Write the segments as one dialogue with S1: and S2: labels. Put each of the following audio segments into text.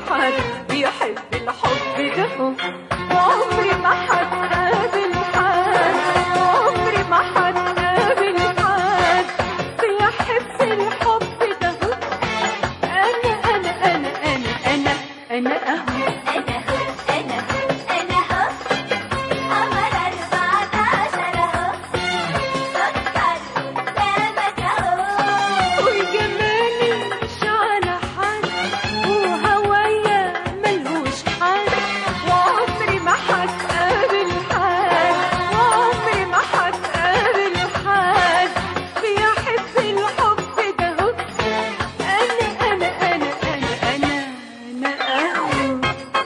S1: حد بيحب الحب ده وعمري ما هتقابل حد وعمري ما هتقابل حد بيحب الحب ده انا انا انا انا انا انا اهو
S2: أنا هو أنا هو أنا هو قمر أربعة عشر أهو سكر قدامك أهو
S1: وجمالي مش على حد وهوايا ملهوش حد وعمري ما هتقابل حد وعمري ما هتقابل حد بيحب الحب ده هو. انا انا انا انا انا انا اهو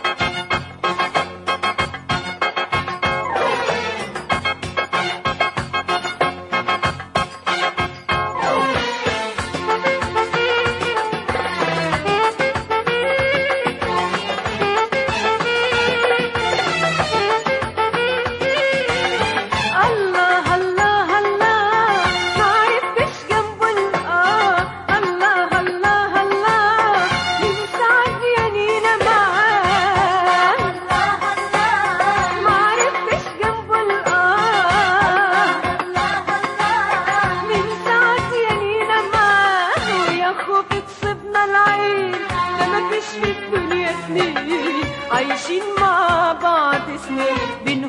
S1: الله الله الله ما عرفتش جنبه الآه الله الله الله من ساعة يانينا معاه
S2: الله الله
S1: ما عرفتش جنبه الآه
S2: الله الله
S1: من ساعة يانينا معاه ويا خوف تصيبنا العين ده مفيش في الدنيا اتنين عايشين مع بعض سنين